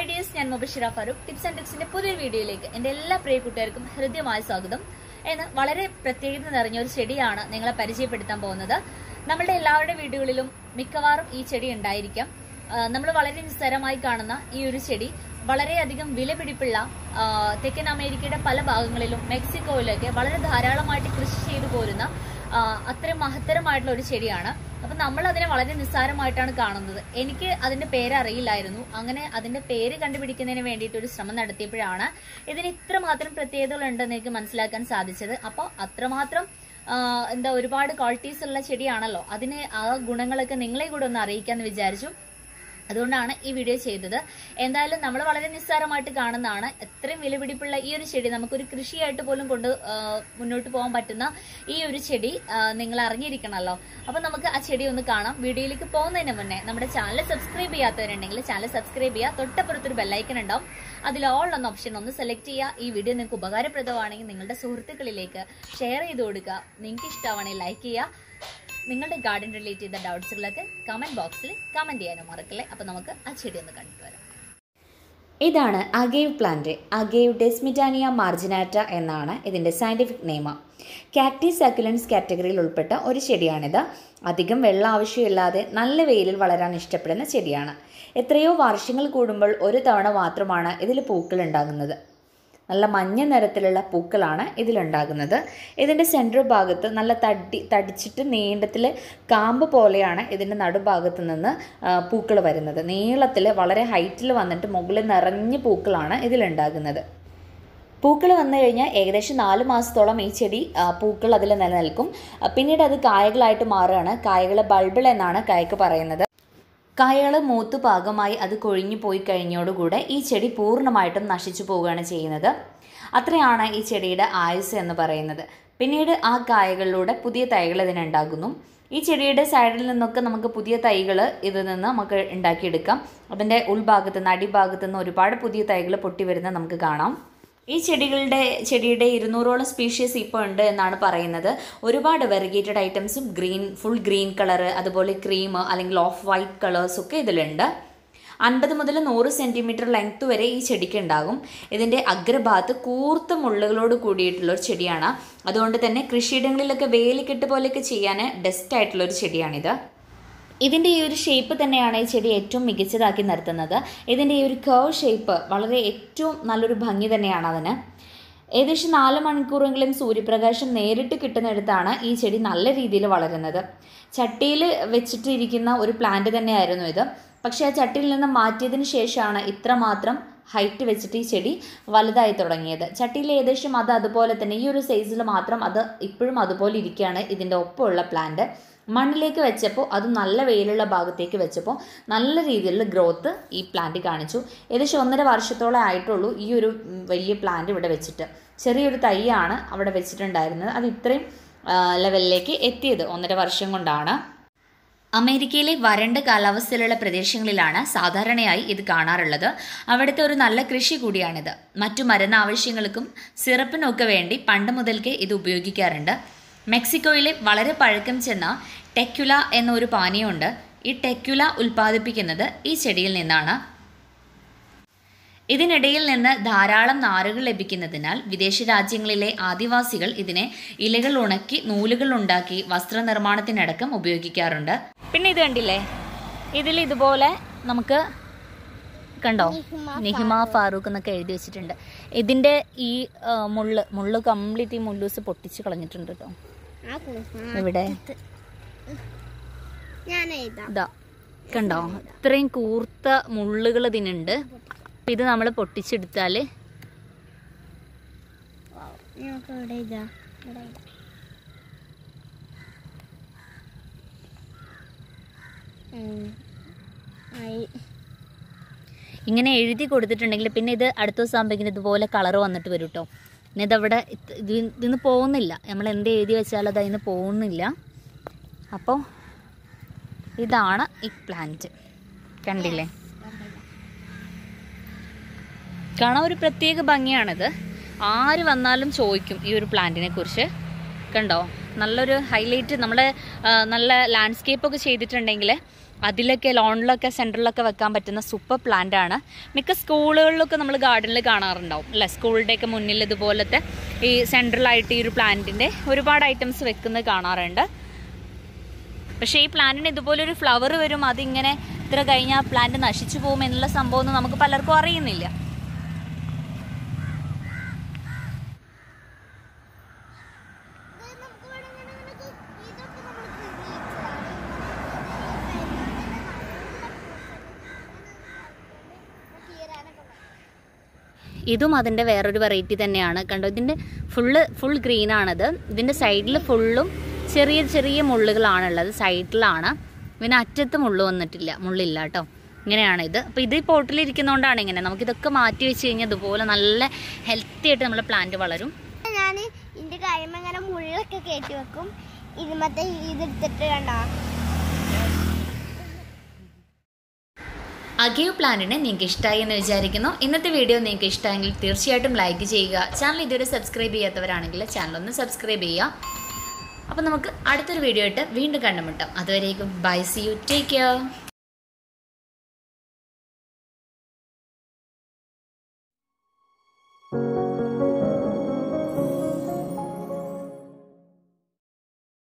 Hi dears ഞാൻ Mubashira Farooq tips and ടിപ്സിന്റെ പുതിയൊരു വീഡിയോയിലേക്ക് എന്റെ എല്ലാ പ്രിയ കൂട്ടുകാർക്കും ഹൃദ്യമായ സ്വാഗതം എന്ന് വളരെ പ്രത്യേകത നിറഞ്ഞ ഒരു ചെടിയാണ് നിങ്ങളെ പരിചയപ്പെടുത്താൻ പോകുന്നത് നമ്മളുടെ എല്ലാവരുടെ വീടുകളിലും മിക്കവാറും ഈ ചെടി ഉണ്ടായിരിക്കാം നമ്മൾ വളരെ നിസ്സാരമായി കാണുന്ന ഈ ഒരു ചെടി വളരെയധികം വിലപിടിപ്പുള്ള ആ, തെക്കൻ അമേരിക്കയുടെ പല ഭാഗങ്ങളിലും മെക്സിക്കോയിലൊക്കെ വളരെ ധാരാളമായിട്ട് കൃഷി ചെയ്തു പോരുന്ന ആ, അത്രയും മഹത്തരമായിട്ടുള്ള ഒരു ചെടിയാണ് അപ്പൊ നമ്മൾ അതിനെ വളരെ നിസ്സാരമായിട്ടാണ് കാണുന്നത് എനിക്ക് അതിന്റെ പേര് അറിയില്ലായിരുന്നു അങ്ങനെ അതിന്റെ പേര് കണ്ടുപിടിക്കുന്നതിന് വേണ്ടിയിട്ട് ഒരു ശ്രമം നടത്തിയപ്പോഴാണ് ഇതിന് ഇത്രമാത്രം പ്രത്യേകതകൾ ഉണ്ടെന്ന് എനിക്ക് മനസ്സിലാക്കാൻ സാധിച്ചത് അപ്പോൾ അത്രമാത്രം ആ, എന്താ ഒരുപാട് ക്വാളിറ്റീസ് ഉള്ള ചെടിയാണല്ലോ അതിന് ആ ഗുണങ്ങളൊക്കെ നിങ്ങളെ കൂടെ ഒന്ന് അറിയിക്കാന്ന് വിചാരിച്ചു അതുകൊണ്ടാണ് ഈ വീഡിയോ ചെയ്തത് എന്തായാലും നമ്മൾ വളരെ നിസ്സാരമായിട്ട് കാണുന്നതാണ് എത്രയും വിലപിടിപ്പുള്ള ഈ ഒരു ചെടി നമുക്കൊരു കൃഷിയായിട്ട് പോലും കൊണ്ട് ആ, മുന്നോട്ട് പോകാൻ പറ്റുന്ന ഈ ഒരു ചെടി ആ, നിങ്ങൾ അറിഞ്ഞിരിക്കണമല്ലോ അപ്പൊ നമുക്ക് ആ ചെടി ഒന്ന് കാണാം വീഡിയോയിലേക്ക് പോകുന്നതിന് മുന്നേ നമ്മുടെ ചാനൽ സബ്സ്ക്രൈബ് ചെയ്യാത്തവരുണ്ടെങ്കിൽ ചാനൽ സബ്സ്ക്രൈബ് ചെയ്യുക തൊട്ടപ്പുറത്തൊരു ബെല്ലൈക്കൺ ഉണ്ടാവും അതിൽ ഓൾ എന്ന ഓപ്ഷൻ ഒന്ന് സെലക്ട് ചെയ്യുക ഈ വീഡിയോ നിങ്ങൾക്ക് ഉപകാരപ്രദമാണെങ്കിൽ നിങ്ങളുടെ സുഹൃത്തുക്കളിലേക്ക് ഷെയർ ചെയ്ത് കൊടുക്കുക നിങ്ങൾക്ക് ഇഷ്ടമാണെങ്കിൽ ലൈക്ക് ചെയ്യുക നിങ്ങളുടെ ഗാർഡൻ റിലേറ്റ് ചെയ്ത ഡൗട്ട്സുകളൊക്കെ കമന്റ് ബോക്സിൽ കമന്റ് ചെയ്യാനും മറക്കല്ലേ അപ്പൊ നമുക്ക് ആ ചെടി ഒന്ന് കണ്ടിട്ട് വരാം ഇതാണ് agave plant agave desmettiana marginata എന്നാണ് ഇതിൻ്റെ സയൻറ്റിഫിക് നെയിം കാക്ടി സക്കുലൻസ് കാറ്റഗറിയിൽ ഉൾപ്പെട്ട ഒരു ചെടിയാണിത് അധികം വെള്ളം ആവശ്യമില്ലാതെ നല്ല വെയിലിൽ വളരാൻ ഇഷ്ടപ്പെടുന്ന ചെടിയാണ് എത്രയോ വർഷങ്ങൾ കൂടുമ്പോൾ ഒരു തവണ മാത്രമാണ് ഇതിൽ പൂക്കൾ ഉണ്ടാകുന്നത് നല്ല മഞ്ഞ നിറത്തിലുള്ള പൂക്കളാണ് ഇതിലുണ്ടാകുന്നത് ഇതിൻ്റെ സെൻട്രൽ ഭാഗത്ത് നല്ല തടി തടിച്ചിട്ട് നീണ്ടത്തിൽ കാമ്പ് പോലെയാണ് ഇതിൻ്റെ നടുഭാഗത്ത് നിന്ന് പൂക്കൾ വരുന്നത് നീളത്തിൽ വളരെ ഹൈറ്റിൽ വന്നിട്ട് മുകളിൽ നിറഞ്ഞ പൂക്കളാണ് ഇതിലുണ്ടാകുന്നത് പൂക്കൾ വന്നു കഴിഞ്ഞാൽ ഏകദേശം നാല് മാസത്തോളം ഈ ചെടി ആ, പൂക്കൾ അതിൽ നിലനിൽക്കും ആ, പിന്നീട് അത് കായകളായിട്ട് മാറുകയാണ് കായകൾ ബൾബിൾ എന്നാണ് കായ്ക്ക് പറയുന്നത് കായകൾ മൂത്ത് പാകമായി അത് കൊഴിഞ്ഞു പോയി കഴിഞ്ഞോടുകൂടെ ഈ ചെടി പൂർണ്ണമായിട്ടും നശിച്ചു പോവുകയാണ് ചെയ്യുന്നത് അത്രയാണ് ഈ ചെടിയുടെ ആയുസ് എന്ന് പറയുന്നത് പിന്നീട് ആ കായകളിലൂടെ പുതിയ തൈകൾ ഇതിനുണ്ടാകുന്നു ഈ ചെടിയുടെ സൈഡിൽ നിന്നൊക്കെ നമുക്ക് പുതിയ തൈകൾ ഇതിൽ നിന്ന് നമുക്ക് ഉണ്ടാക്കിയെടുക്കാം അതിൻ്റെ ഉൾഭാഗത്ത് നിന്ന് അടിഭാഗത്ത് നിന്ന് ഒരുപാട് പുതിയ തൈകൾ പൊട്ടി വരുന്നത് നമുക്ക് കാണാം ഈ ചെടികളുടെ ചെടിയുടെ ഇരുന്നൂറോളം സ്പീഷീസ് ഇപ്പോൾ ഉണ്ട് എന്നാണ് പറയുന്നത് ഒരുപാട് വെറിഗേറ്റഡ് ഐറ്റംസും ഗ്രീൻ ഫുൾ ഗ്രീൻ കളറ് അതുപോലെ ക്രീം അല്ലെങ്കിൽ ഓഫ് വൈറ്റ് കളേഴ്സ് ഒക്കെ ഇതിലുണ്ട് അൻപത് മുതൽ നൂറ് സെൻറ്റിമീറ്റർ ലെങ്ത് വരെ ഈ ചെടിക്ക് ഉണ്ടാകും ഇതിൻ്റെ അഗ്രഭാഗത്ത് കൂർത്ത മുള്ളുകളോട് കൂടിയിട്ടുള്ള ഒരു ചെടിയാണ് അതുകൊണ്ട് തന്നെ കൃഷിയിടങ്ങളിലൊക്കെ വേലിക്കെട്ട് പോലെയൊക്കെ ചെയ്യാൻ ബെസ്റ്റ് ആയിട്ടുള്ള ഒരു ചെടിയാണിത് ഇതിൻ്റെ ഈ ഒരു ഷേപ്പ് തന്നെയാണ് ഈ ചെടി ഏറ്റവും മികച്ചതാക്കി നിർത്തുന്നത് ഇതിൻ്റെ ഈ ഒരു കർവ് ഷേപ്പ് വളരെ ഏറ്റവും നല്ലൊരു ഭംഗി തന്നെയാണ് അതിന് ഏകദേശം നാല് മണിക്കൂറെങ്കിലും സൂര്യപ്രകാശം നേരിട്ട് കിട്ടുന്നിടത്താണ് ഈ ചെടി നല്ല രീതിയിൽ വളരുന്നത് ചട്ടിയിൽ വെച്ചിട്ടിരിക്കുന്ന ഒരു പ്ലാന്റ് തന്നെയായിരുന്നു ഇത് പക്ഷേ ആ ചട്ടിയിൽ നിന്ന് മാറ്റിയതിന് ശേഷമാണ് ഇത്രമാത്രം ഹൈറ്റ് വെച്ചിട്ട് ഈ ചെടി വലുതായി തുടങ്ങിയത് ചട്ടിയിൽ ഏകദേശം അത് അതുപോലെ തന്നെ ഈ ഒരു സൈസിൽ മാത്രം അത് ഇപ്പോഴും അതുപോലെ ഇരിക്കുകയാണ് ഇതിൻ്റെ ഒപ്പമുള്ള പ്ലാന്റ് മണ്ണിലേക്ക് വെച്ചപ്പോൾ അത് നല്ല വെയിലുള്ള ഭാഗത്തേക്ക് വെച്ചപ്പോൾ നല്ല രീതിയിലുള്ള ഗ്രോത്ത് ഈ പ്ലാന്റ് കാണിച്ചു ഏകദേശം ഒന്നര വർഷത്തോളം ആയിട്ടുള്ളൂ ഈ ഒരു ഉം, വലിയ പ്ലാന്റ് ഇവിടെ വെച്ചിട്ട് ചെറിയൊരു തൈയാണ് അവിടെ വെച്ചിട്ടുണ്ടായിരുന്നത് അത് ഇത്രയും ആ, ലെവലിലേക്ക് എത്തിയത് ഒന്നര വർഷം കൊണ്ടാണ് അമേരിക്കയിലെ വരണ്ട കാലാവസ്ഥയിലുള്ള പ്രദേശങ്ങളിലാണ് സാധാരണയായി ഇത് കാണാറുള്ളത് അവിടുത്തെ ഒരു നല്ല കൃഷി കൂടിയാണിത് മറ്റു മരുന്ന് ആവശ്യങ്ങൾക്കും സിറപ്പിനൊക്കെ വേണ്ടി പണ്ട് മുതൽക്കേ ഇത് ഉപയോഗിക്കാറുണ്ട് മെക്സിക്കോയിലെ വളരെ പഴക്കം ചെന്ന ടെക്യുല എന്നൊരു പാനീയമുണ്ട് ഈ ടെക്യുല ഉൽപ്പാദിപ്പിക്കുന്നത് ഈ ചെടിയിൽ നിന്നാണ് ഇതിനിടയിൽ നിന്ന് ധാരാളം നാരുകൾ ലഭിക്കുന്നതിനാൽ വിദേശ രാജ്യങ്ങളിലെ ആദിവാസികൾ ഇതിനെ ഇലകൾ ഉണക്കി നൂലുകൾ ഉണ്ടാക്കി വസ്ത്രനിർമ്മാണത്തിനടക്കം ഉപയോഗിക്കാറുണ്ട് പിന്നെ ഇത് കണ്ടില്ലേ ഇതിൽ ഇതുപോലെ നമുക്ക് കണ്ടോ നിഹിമ ഫാറൂഖ് എന്നൊക്കെ എഴുതി വെച്ചിട്ടുണ്ട് ഇതിന്റെ ഈ ആ, മുള്ള് മുള്ള് കംപ്ലീറ്റ് ഈ മുല്ലൂസ് പൊട്ടിച്ച് കളഞ്ഞിട്ടുണ്ട് കേട്ടോ ഇവിടെ ഞാൻ എഴുതാം ഇതാ കണ്ടോ ഇത്രയും കൂർത്ത മുള്ളുകൾ ഇതിനുണ്ട് അപ്പൊ ഇത് നമ്മൾ പൊട്ടിച്ചെടുത്താല് നമുക്ക് ഇവിടെ എഴുതാം ഇവിടെ എഴുതാം. ഉം. ആയി. ഇങ്ങനെ എഴുതി കൊടുത്തിട്ടുണ്ടെങ്കിൽ പിന്നെ ഇത് അടുത്ത ദിവസം ആകുമ്പോഴേക്കും ഇതുപോലെ കളർ വന്നിട്ട് വരും കേട്ടോ പിന്നെ ഇതവിടെ ഇത് ഇത് ഇതിന്ന് പോകുന്നില്ല നമ്മൾ എന്ത് എഴുതി വെച്ചാലും അത് അതിന് പോകുന്നില്ല അപ്പോൾ ഇതാണ് ഈ പ്ലാന്റ് കണ്ടില്ലേ കാണാൻ ഒരു പ്രത്യേക ഭംഗിയാണിത് ആര് വന്നാലും ചോദിക്കും ഈ ഒരു പ്ലാന്റിനെ കുറിച്ച് കണ്ടോ നല്ലൊരു ഹൈലൈറ്റ് നമ്മൾ നല്ല ലാൻഡ്സ്കേപ്പ് ഒക്കെ ചെയ്തിട്ടുണ്ടെങ്കിൽ അതിലൊക്കെ ലോണിലൊക്കെ സെൻറ്ററിലൊക്കെ വെക്കാൻ പറ്റുന്ന സൂപ്പർ പ്ലാന്റ് ആണ് മിക്ക സ്കൂളുകളിലൊക്കെ നമ്മൾ ഗാർഡനിൽ കാണാറുണ്ടാവും അല്ലേ സ്കൂളിൻ്റെയൊക്കെ മുന്നിൽ ഇതുപോലത്തെ ഈ സെൻട്രലായിട്ട് ഈ ഒരു പ്ലാന്റിൻ്റെ ഒരുപാട് ഐറ്റംസ് വെക്കുന്നത് കാണാറുണ്ട് പക്ഷേ ഈ പ്ലാന്റിന് ഇതുപോലൊരു ഫ്ലവർ വരും അതിങ്ങനെ ഇത്ര കഴിഞ്ഞാൽ പ്ലാന്റ് നശിച്ചു പോകും എന്നുള്ള സംഭവം ഒന്നും നമുക്ക് പലർക്കും അറിയുന്നില്ല ഇതും അതിൻ്റെ വേറൊരു വെറൈറ്റി തന്നെയാണ് കണ്ടോ ഇതിൻ്റെ ഫുള്ള് ഫുൾ ഗ്രീൻ ആണത് ഇതിൻ്റെ സൈഡിൽ ഫുള്ളും ചെറിയ ചെറിയ മുള്ളുകളാണുള്ളത് സൈഡിലാണ് പിന്നെ അറ്റത്ത് മുള്ളു വന്നിട്ടില്ല മുള്ളില്ല കേട്ടോ ഇങ്ങനെയാണ് ഇത് അപ്പോൾ ഇത് ഈ പോട്ടിലിരിക്കുന്നതുകൊണ്ടാണ് ഇങ്ങനെ നമുക്കിതൊക്കെ മാറ്റി വെച്ച് കഴിഞ്ഞാൽ ഇതുപോലെ നല്ല ഹെൽത്തി ആയിട്ട് നമ്മുടെ പ്ലാന്റ് വളരും ഞാൻ ഇതിന്റെ കാര്യം ഇങ്ങനെ മുള്ളൊക്കെ കയറ്റി വെക്കും ഇതുമത്തെ ഇതെടുത്തിട്ട് കണ്ടോ അഗേവ് പ്ലാന്റിനെ നിങ്ങൾക്ക് ഇഷ്ടമായി എന്ന് വിചാരിക്കുന്നു ഇന്നത്തെ വീഡിയോ നിങ്ങൾക്ക് ഇഷ്ടമെങ്കിൽ തീർച്ചയായിട്ടും ലൈക്ക് ചെയ്യുക ചാനൽ ഇതുവരെ സബ്സ്ക്രൈബ് ചെയ്യാത്തവരാണെങ്കിൽ ചാനൽ ഒന്ന് സബ്സ്ക്രൈബ് ചെയ്യുക അപ്പോൾ നമുക്ക് അടുത്തൊരു വീഡിയോ ആയിട്ട് വീണ്ടും കണ്ടുമുട്ടാം അതുവരേക്കും bye see you take care